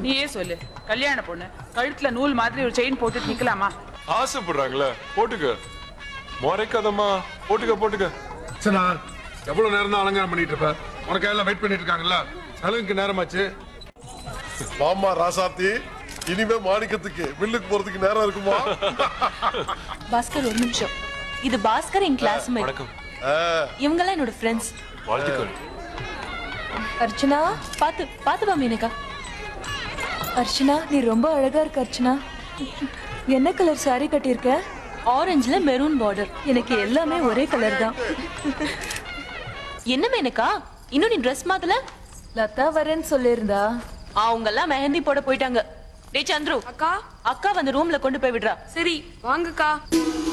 நீயே சொல்லு கல்யாண பொண்ணு கழுத்துல நூல் மாதிரி ஒரு செயின் போட்டுட்டு நிக்கலாமா ஆசைப்படுறாங்களே போட்டுக்க முறைக்காதம்மா போட்டுக்க போட்டுக்க சரி எவ்வளவு நேரம் தான் அலங்காரம் பண்ணிட்டு இருப்ப உனக்கு எல்லாம் வெயிட் பண்ணிட்டு இருக்காங்கல்ல சலங்குக்கு நேரமாச்சு வாமா ராசாத்தி இனிமே மாணிக்கத்துக்கு மில்லுக்கு போறதுக்கு நேரம் இருக்குமா பாஸ்கர் ஒரு நிமிஷம் இது பாஸ்கர் என் கிளாஸ்மேட் வணக்கம் இவங்கெல்லாம் என்னோட ஃப்ரெண்ட்ஸ் வாழ்த்துக்கள் அர்ச்சனா பாத்து பாத்து வா மீனக்கா அர்ச்சனா நீ ரொம்ப அழகா இருக்க அர்ச்சனா என்ன கலர் saree கட்டியிருக்க ஆரஞ்சுல மெரூன் பார்டர் எனக்கு எல்லாமே ஒரே கலர் தான் என்ன மேனக்கா இன்னும் நீ ட்ரெஸ் மாத்தல லதா வரேன்னு சொல்லியிருந்தா அவங்க எல்லாம் மெஹந்தி போட போயிட்டாங்க டேய் சந்துரு அக்கா அக்கா வந்து ரூம்ல கொண்டு போய் விடுறா சரி வாங்கக்கா